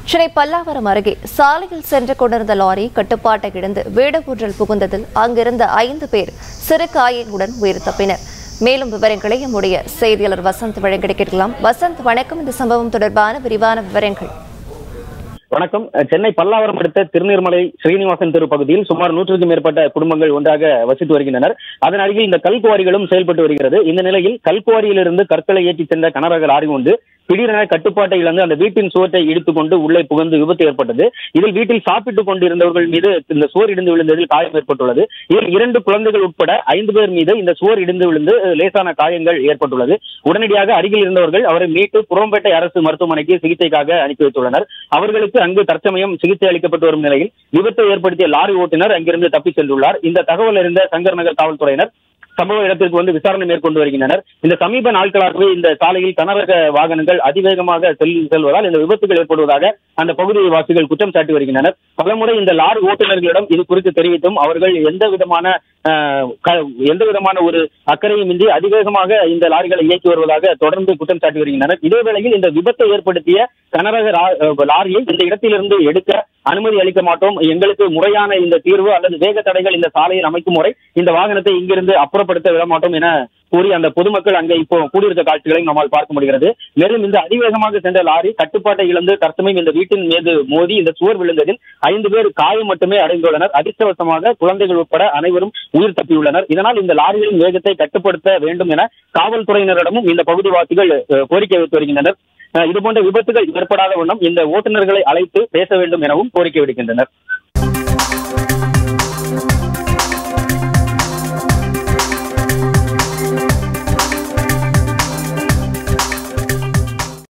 சென்னை பல்லாவரம் அருகே சாலையில் சென்று கொண்டிருந்த லாரி கட்டுப்பாட்டை இழந்து வீடுபூற்றல் புகுந்ததில் அங்கிருந்த ஐந்து பேர் சிறு காயங்களுடன் உயிர் தப்பினர் மேலும் விவரங்களை நம்முடைய செய்தியாளர் வசந்த் வழங்கிட கேட்கலாம் வசந்த் வணக்கம் இந்த சம்பவம் தொடர்பான விரிவான விவரங்கள் வணக்கம் சென்னை பல்லாவரம் அடுத்த திருநீர்மலை ஸ்ரீனிவாசன் தெரு பகுதியில் சுமார் நூற்றுக்கும் மேற்பட்ட குடும்பங்கள் ஒன்றாக வசித்து வருகின்றனர் அதன் அருகில் இந்த கல்குவாரிகளும் செயல்பட்டு வருகிறது இந்த நிலையில் கல்குவாரியிலிருந்து கற்களை ஏற்றி சென்ற கனரக லாரி ஒன்று திடீரென கட்டுப்பாட்டை இழந்து அந்த வீட்டின் சுவற்றை இடித்துக் கொண்டு உள்ளே புகுந்து விபத்து ஏற்பட்டது இதில் வீட்டில் சாப்பிட்டுக் கொண்டிருந்தவர்கள் மீது இந்த சுவர் இடிந்து விழுந்ததில் காயம் ஏற்பட்டுள்ளது இதில் இரண்டு குழந்தைகள் உட்பட ஐந்து பேர் மீது இந்த சுவர் இடிந்து விழுந்து லேசான காயங்கள் ஏற்பட்டுள்ளது உடனடியாக அருகில் இருந்தவர்கள் அவரை மீட்டு புறம்பேட்டை அரசு மருத்துவமனைக்கு சிகிச்சைக்காக அனுப்பி வைத்துள்ளனர் அவர்களுக்கு அங்கு தற்சமயம் சிகிச்சை அளிக்கப்பட்டு வரும் நிலையில் விபத்தை ஏற்படுத்திய லாரி ஓட்டுநர் அங்கிருந்து தப்பிச் சென்றுள்ளார் இந்த தகவல் அறிந்த சங்கர் நகர் காவல்துறையினர் சம்பவ இடத்திற்கு வந்து விசாரணை மேற்கொண்டு வருகின்றனர் இந்த சமீப நாட்களாகவே இந்த சாலையில் கனரக வாகனங்கள் அதிவேகமாக செல் செல்வதால் இந்த விபத்துகள் ஏற்படுவதாக அந்த பகுதி வாசிகள் குற்றம் சாட்டி வருகின்றனர் பலமுறை இந்த லாரி ஓட்டுநர்களிடம் இது குறித்து தெரிவித்தும் அவர்கள் எந்த விதமான ஆஹ், க- எந்த விதமான ஒரு அக்கறையுமின்றி அதிவேகமாக இந்த லாரிகளை இயக்கி வருவதாக தொடர்ந்து குற்றம் சாட்டி வருகின்றனர் இதே வேளையில் இந்த விபத்தை ஏற்படுத்திய கனரக ரா- அஹ், லாரியை இந்த இடத்திலிருந்து எடுக்க அனுமதி அளிக்க மாட்டோம் எங்களுக்கு முறையான இந்த தீர்வு அல்லது வேக தடைகள் இந்த சாலையில் அமைக்கும் முறை இந்த வாகனத்தை இங்கிருந்து அப்புறப்படுத்த விட மாட்டோம் என கூறி அந்த பொதுமக்கள் அங்கே இப்போ கூடியிருக்க காட்சிகளையும் நம்மால் பார்க்க முடிகிறது மேலும் இந்த அதிவேகமாக சென்ற லாரி கட்டுப்பாட்டை இழந்து தற்சமயம் இந்த வீட்டின் மீது மோதி இந்த சுவர் விழுந்ததில் ஐந்து பேர் காயம் மட்டுமே அடைந்துள்ளனர் அதிர்ஷ்டவசமாக குழந்தைகள் உட்பட அனைவரும் உயிர் தப்பியுள்ளனர் இதனால் இந்த லாரிகளின் வேகத்தை கட்டுப்படுத்த வேண்டும் என காவல்துறையினரிடமும் இந்த பகுதிவாசிகள் அஹ், கோரிக்கை வைத்து வருகின்றனர் அஹ், இதுபோன்ற விபத்துகள் ஏற்படாத வண்ணம் இந்த ஓட்டுநர்களை அழைத்து பேச வேண்டும் எனவும் கோரிக்கை விடுக்கின்றனர்